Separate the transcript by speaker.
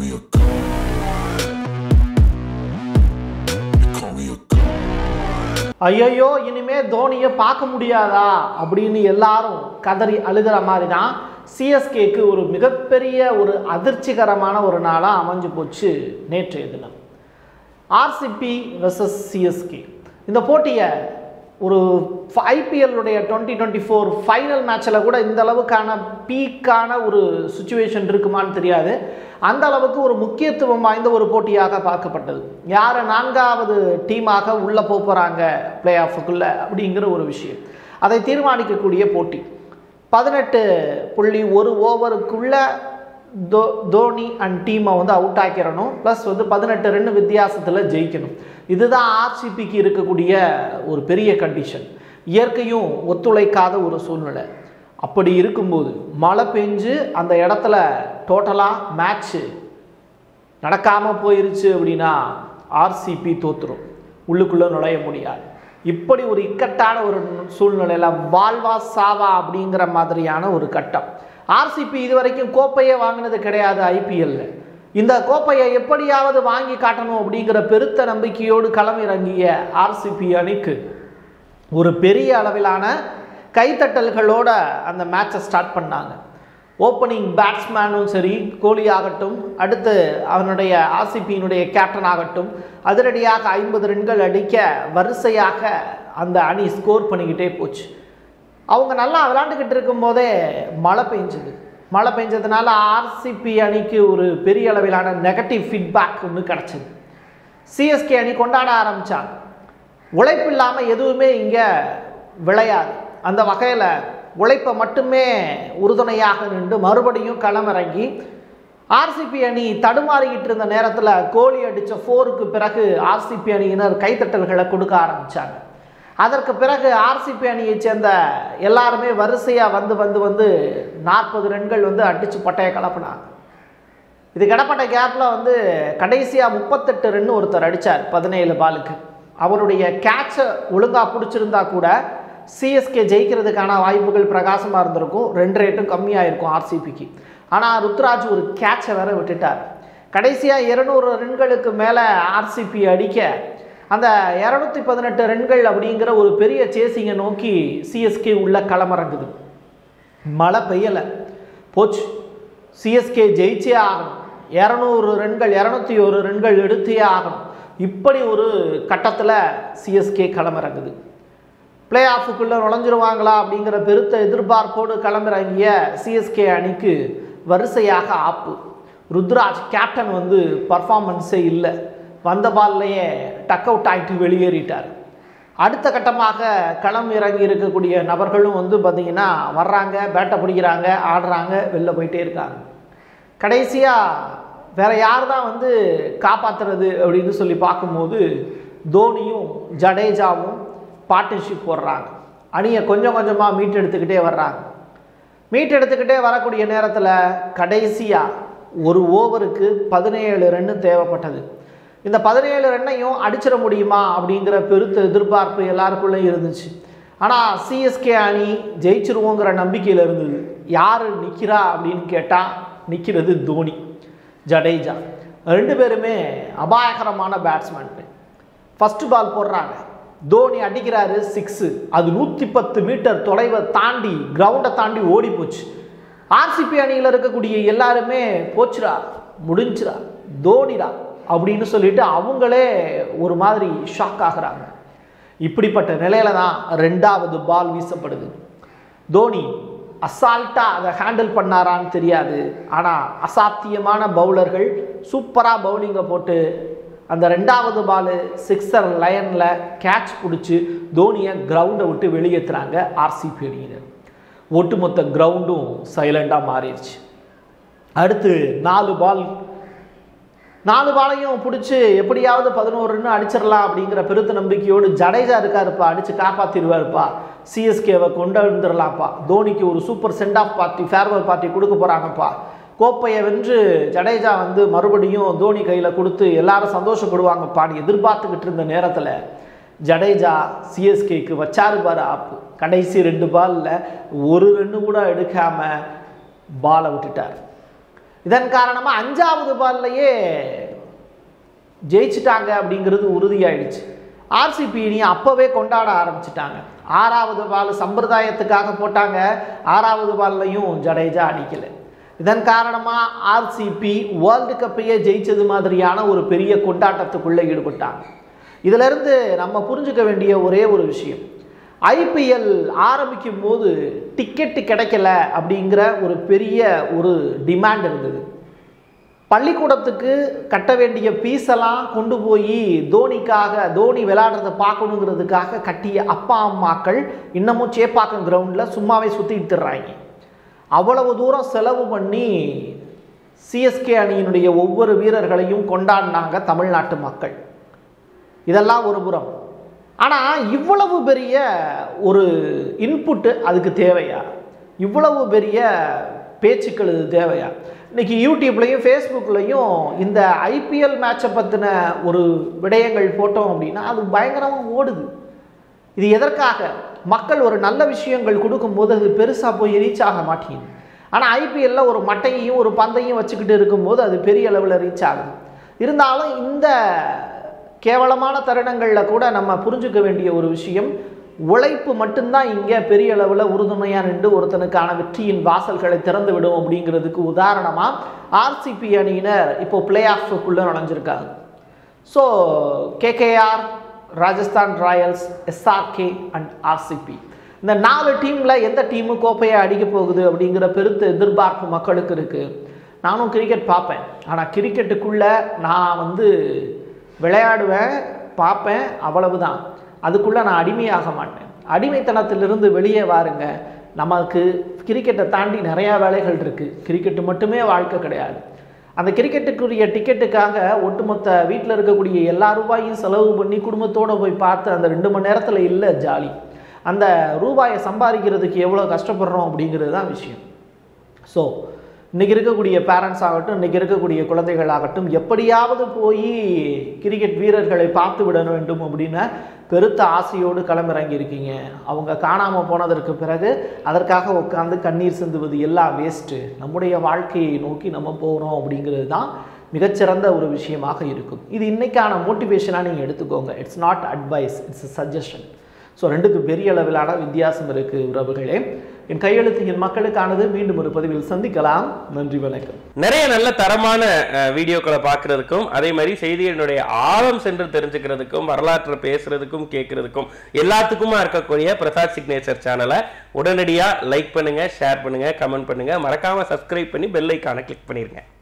Speaker 1: me a god. You call me a god.
Speaker 2: ஐயையோ இனிமே தோனியை பார்க்க முடியாதா அப்படின்னு எல்லாரும் கதறி அழுகிற மாதிரி தான் சிஎஸ்கேக்கு ஒரு மிகப்பெரிய ஒரு அதிர்ச்சிகரமான ஒரு நாளாக அமைஞ்சு போச்சு நேற்றைய தினம் ஆர்சிபி வெர்சஸ் சிஎஸ்கே இந்த போட்டியை ஒரு ஐபிஎல்லுடைய டுவெண்ட்டி டுவெண்ட்டி ஃபோர் ஃபைனல் மேட்ச்சில் கூட இந்த அளவுக்கான பீக்கான ஒரு சுச்சுவேஷன் இருக்குமான்னு தெரியாது அந்த அளவுக்கு ஒரு முக்கியத்துவம் வாய்ந்த ஒரு போட்டியாக பார்க்கப்பட்டது யார் நான்காவது டீமாக உள்ளே போக போகிறாங்க பிளே ஆஃபுக்குள்ளே அப்படிங்கிற ஒரு விஷயம் அதை தீர்மானிக்கக்கூடிய போட்டி பதினெட்டு புள்ளி ஒரு ஓவருக்குள்ள தோ தோனி அண்ட் டீமை வந்து அவுட் ஆக்கிடணும் ப்ளஸ் வந்து பதினெட்டு ரன் வித்தியாசத்தில் ஜெயிக்கணும் இதுதான் ஆர்சிபிக்கு இருக்கக்கூடிய ஒரு பெரிய கண்டிஷன் இயற்கையும் ஒத்துழைக்காத ஒரு சூழ்நிலை அப்படி இருக்கும்போது மழை பெஞ்சு அந்த இடத்துல டோட்டலாக மேட்ச்சு நடக்காமல் போயிருச்சு அப்படின்னா ஆர்சிபி தோத்துரும் உள்ளுக்குள்ளே நுழைய முடியாது இப்படி ஒரு இக்கட்டான ஒரு சூழ்நிலையில் வாழ்வா சாவா அப்படிங்கிற மாதிரியான ஒரு கட்டம் ஆர்சிபி இதுவரைக்கும் கோப்பையே வாங்கினது கிடையாது ஐபிஎல்ல இந்த கோப்பையை எப்படியாவது வாங்கி காட்டணும் அப்படிங்கிற பெருத்த நம்பிக்கையோடு களமிறங்கிய ஆர்சிபி அணிக்கு ஒரு பெரிய அளவிலான கைத்தட்டல்களோட அந்த மேட்சை ஸ்டார்ட் பண்ணாங்க ஓப்பனிங் பேட்ஸ்மேனும் சரி கோலி ஆகட்டும் அடுத்து அவனுடைய ஆர்சிபியினுடைய கேப்டன் ஆகட்டும் அதிரடியாக ஐம்பது ரன்கள் அடிக்க வரிசையாக அந்த அணி ஸ்கோர் பண்ணிக்கிட்டே போச்சு அவங்க நல்லா விளாண்டுக்கிட்டு இருக்கும்போதே மழை பெஞ்சது மழை பெஞ்சதுனால ஆர்சிபி அணிக்கு ஒரு பெரிய அளவிலான நெகட்டிவ் ஃபீட்பேக் ஒன்று கிடச்சிது சிஎஸ்கே அணி கொண்டாட ஆரம்பித்தாங்க உழைப்பு இல்லாமல் எதுவுமே இங்கே விளையாது அந்த வகையில் உழைப்பை மட்டுமே உறுதுணையாக நின்று மறுபடியும் களமிறங்கி ஆர்சிபி அணி தடுமாறிக்கிட்டு இருந்த நேரத்தில் கோலி அடித்த ஃபோருக்கு பிறகு ஆர்சிபி அணியினர் கைத்தட்டல்களை கொடுக்க ஆரம்பித்தாங்க அதற்கு பிறகு ஆர்சிபி அணியைச் சேர்ந்த எல்லாருமே வரிசையாக வந்து வந்து வந்து நாற்பது ரன்கள் வந்து அடித்து பட்டையை கலப்பினாங்க இது கிடப்பட்ட கேப்பில் வந்து கடைசியாக முப்பத்தெட்டு ரன் ஒருத்தர் அடித்தார் பதினேழு பாலுக்கு அவருடைய கேட்சை ஒழுங்காக பிடிச்சிருந்தா கூட சிஎஸ்கே ஜெயிக்கிறதுக்கான வாய்ப்புகள் பிரகாசமாக இருந்திருக்கும் ரெண்டு ரேட்டும் கம்மியாக இருக்கும் ஆர்சிபிக்கு ஆனால் ருத்ராஜ் ஒரு கேட்சை வேற விட்டுட்டார் கடைசியாக இருநூறு ரன்களுக்கு மேலே ஆர்சிபி அடிக்க அந்த இரநூத்தி பதினெட்டு ரன்கள் அப்படிங்கிற ஒரு பெரிய சேசிங்கை நோக்கி சிஎஸ்கே உள்ள களமிறங்குது மழை பெய்யலை போச்சு சிஎஸ்கே ஜெயிச்சே ஆகணும் இரநூறு ரன்கள் இரநூத்தி ஒரு ரன்கள் எடுத்தே ஆகணும் இப்படி ஒரு கட்டத்தில் சிஎஸ்கே களமிறங்குது பிளே ஆஃபுக்குள்ளே நுழைஞ்சிருவாங்களா அப்படிங்கிற பெருத்த எதிர்பார்ப்போடு களமிறங்கிய சிஎஸ்கே அணிக்கு வரிசையாக ஆப்பு ருத்ராஜ் கேப்டன் வந்து பர்ஃபார்மன்ஸே இல்லை வந்த பால்லையே டக் அவுட் ஆகிட்டு வெளியேறிட்டார் அடுத்த கட்டமாக களம் இறங்கி இருக்கக்கூடிய நபர்களும் வந்து பார்த்திங்கன்னா வர்றாங்க பேட்டை பிடிக்கிறாங்க ஆடுறாங்க வெளில போயிட்டே இருக்காங்க கடைசியாக வேற யார் தான் வந்து காப்பாற்றுறது அப்படின்னு சொல்லி பார்க்கும்போது தோனியும் ஜடேஜாவும் பார்ட்னர்ஷிப் போடுறாங்க அணியை கொஞ்சம் கொஞ்சமாக மீட் எடுத்துக்கிட்டே வர்றாங்க மீட் எடுத்துக்கிட்டே வரக்கூடிய நேரத்தில் கடைசியாக ஒரு ஓவருக்கு பதினேழு ரன்னு தேவைப்பட்டது இந்த பதினேழு ரன்னையும் அடிச்சிட முடியுமா அப்படிங்கிற பெருத்த எதிர்பார்ப்பு எல்லாருக்குள்ளேயும் இருந்துச்சு ஆனால் சிஎஸ்கே அணி ஜெயிச்சிருவோங்கிற நம்பிக்கையில் இருந்தது யார் நிற்கிறா அப்படின்னு கேட்டால் நிற்கிறது தோனி ஜடேஜா ரெண்டு பேருமே அபாயகரமான பேட்ஸ்மேன் ஃபஸ்ட்டு பால் போடுறாங்க தோனி அடிக்கிறாரு சிக்ஸு அது நூற்றி பத்து மீட்டர் தொலைவை தாண்டி கிரவுண்டை தாண்டி ஓடி போச்சு ஆர்சிபி அணியில் இருக்கக்கூடிய எல்லாருமே போச்சுடா முடிஞ்சுடா தோனிடா அப்படின்னு சொல்லிட்டு அவங்களே ஒரு மாதிரி ஷாக் ஆகுறாங்க இப்படிப்பட்ட நிலையில தான் ரெண்டாவது பால் வீசப்படுது தோனி அசால்ட்டாக அதை ஹேண்டில் பண்ணாரான்னு தெரியாது ஆனால் அசாத்தியமான பவுலர்கள் சூப்பராக பவுலிங்கை போட்டு அந்த ரெண்டாவது பால் சிக்ஸர் லைனில் கேட்ச் பிடிச்சி தோனியை கிரவுண்டை விட்டு வெளியேற்றுறாங்க ஆர்சிபி அணியினர் ஒட்டுமொத்த கிரவுண்டும் சைலண்டாக மாறிடுச்சு அடுத்து நாலு பால் நாலு பாலையும் பிடிச்சி எப்படியாவது பதினோரு ரன் அடிச்சிடலாம் அப்படிங்கிற பெருத்த நம்பிக்கையோடு ஜடேஜா இருக்காருப்பா அடித்து காப்பாற்றிடுவாருப்பா சிஎஸ்கேவை கொண்டு வந்துடலாம்ப்பா தோனிக்கு ஒரு super send off party farewell party கொடுக்க போகிறாங்கப்பா கோப்பையை வென்று ஜடேஜா வந்து மறுபடியும் தோனி கையில் கொடுத்து எல்லாரும் சந்தோஷப்படுவாங்கப்பான்னு எதிர்பார்த்துக்கிட்டு இருந்த நேரத்தில் ஜடேஜா சிஎஸ்கேக்கு வச்சாரு பாரு ஆப்பு கடைசி ரெண்டு பாலில் ஒரு ரன்னு கூட எடுக்காமல் பாலை விட்டுட்டார் இதன் காரணமாக அஞ்சாவது பால்லையே ஜெயிச்சிட்டாங்க அப்படிங்கிறது உறுதியாயிடுச்சு ஆர்சிபி இனி அப்போவே கொண்டாட ஆரம்பிச்சிட்டாங்க ஆறாவது பால் சம்பிரதாயத்துக்காக போட்டாங்க ஆறாவது பால்லையும் ஜடேஜா அடிக்கலை இதன் காரணமாக ஆர்சிபி வேர்ல்டு கப்பையே ஜெயிச்சது மாதிரியான ஒரு பெரிய கொண்டாட்டத்துக்குள்ளே ஈடுபட்டாங்க இதிலிருந்து நம்ம புரிஞ்சுக்க வேண்டிய ஒரே ஒரு விஷயம் ஐபிஎல் ஆரம்பிக்கும் போது டிக்கெட்டு கிடைக்கல அப்படிங்கிற ஒரு பெரிய ஒரு டிமாண்ட் இருந்தது பள்ளிக்கூடத்துக்கு கட்ட வேண்டிய பீஸெல்லாம் கொண்டு போய் தோனிக்காக தோனி விளையாடுறத பார்க்கணுங்கிறதுக்காக கட்டிய அப்பா அம்மாக்கள் இன்னமும் சேப்பாக்கம் கிரவுண்டில் சும்மாவே சுற்றிட்டு தர்றாங்க அவ்வளவு தூரம் செலவு பண்ணி சிஎஸ்கே அணியினுடைய ஒவ்வொரு வீரர்களையும் கொண்டாடினாங்க தமிழ்நாட்டு மக்கள் இதெல்லாம் ஒரு புறம் ஆனால் இவ்வளவு பெரிய ஒரு இன்புட்டு அதுக்கு தேவையா இவ்வளவு பெரிய பேச்சுக்கள் இது தேவையா இன்னைக்கு யூடியூப்லேயும் ஃபேஸ்புக்லேயும் இந்த ஐபிஎல் மேட்சை பற்றின ஒரு விடயங்கள் போட்டோம் அப்படின்னா அது பயங்கரமாக ஓடுது இது எதற்காக மக்கள் ஒரு நல்ல விஷயங்கள் கொடுக்கும்போது அது பெருசாக போய் ரீச் ஆக மாட்டேங்குது ஆனால் ஐபிஎல்ல ஒரு மட்டையையும் ஒரு பந்தையும் வச்சுக்கிட்டு இருக்கும்போது அது பெரிய அளவில் ரீச் ஆகுது இருந்தாலும் இந்த கேவலமான தருணங்களில் கூட நம்ம புரிஞ்சுக்க வேண்டிய ஒரு விஷயம் உழைப்பு மட்டும்தான் இங்கே பெரிய அளவில் உறுதுணையாக நின்று ஒருத்தனுக்கான வெற்றியின் வாசல்களை திறந்து விடும் அப்படிங்கிறதுக்கு உதாரணமாக ஆர்சிபி அணியினர் இப்போ பிளே ஆஃபுக்குள்ளே நுழைஞ்சிருக்காங்க so KKR Rajasthan Royals SRK and RCB இந்த நாலு டீமில் எந்த டீமு கோப்பையை அடிக்க போகுது அப்படிங்கிற பெருத்த எதிர்பார்ப்பு மக்களுக்கு இருக்குது நானும் கிரிக்கெட் பார்ப்பேன் ஆனால் கிரிக்கெட்டுக்குள்ளே நான் வந்து விளையாடுவேன் பார்ப்பேன் அவ்வளவுதான் அதுக்குள்ளே நான் அடிமையாக மாட்டேன் அடிமைத்தனத்திலிருந்து வெளியே வாருங்க நமக்கு கிரிக்கெட்டை தாண்டி நிறையா வேலைகள் இருக்குது கிரிக்கெட்டு மட்டுமே வாழ்க்கை கிடையாது அந்த கிரிக்கெட்டுக்குரிய டிக்கெட்டுக்காக ஒட்டுமொத்த வீட்டில் இருக்கக்கூடிய எல்லா ரூபாயும் செலவு பண்ணி குடும்பத்தோடு போய் பார்த்து அந்த ரெண்டு மணி நேரத்தில் இல்லை ஜாலி அந்த ரூபாயை சம்பாதிக்கிறதுக்கு எவ்வளோ கஷ்டப்படுறோம் அப்படிங்கிறது தான் விஷயம் ஸோ இன்றைக்கி இருக்கக்கூடிய பேரண்ட்ஸ் ஆகட்டும் இன்றைக்கி இருக்கக்கூடிய குழந்தைகள் ஆகட்டும் எப்படியாவது போய் கிரிக்கெட் வீரர்களை பார்த்து விட வேண்டும் அப்படின்னு பெருத்த ஆசையோடு களமிறங்கி இருக்கீங்க அவங்க காணாமல் போனதற்கு பிறகு அதற்காக உட்காந்து கண்ணீர் சிந்துவது எல்லாம் வேஸ்ட்டு நம்முடைய வாழ்க்கையை நோக்கி நம்ம போகிறோம் அப்படிங்கிறது தான் மிகச்சிறந்த ஒரு விஷயமாக இருக்கும் இது இன்னைக்கான மோட்டிவேஷனாக நீங்கள் எடுத்துக்கோங்க it's not advice it's suggestion so ரெண்டுக்கு பெரிய அளவிலான வித்தியாசம் இருக்குது உறவுகளே என் கையெழுத்து என் மக்களுக்கானது மீண்டும் ஒரு பதிவில் சந்திக்கலாம் நன்றி வணக்கம்
Speaker 3: நிறைய நல்ல தரமான அஹ், வீடியோக்களை பார்க்கறதுக்கும் அதே மாதிரி செய்திகளினுடைய ஆழம் சென்று தெரிஞ்சுக்கிறதுக்கும் வரலாற்றை பேசுறதுக்கும் கேட்கறதுக்கும் எல்லாத்துக்குமா இருக்கக்கூடிய பிரசாத் சிக்னேச்சர் சேனலை உடனடியாக லைக் பண்ணுங்க ஷேர் பண்ணுங்க கமெண்ட் பண்ணுங்க மறக்காம சப்ஸ்கிரைப் பண்ணி பெல் ஐக்கானை கிளிக் பண்ணிருங்க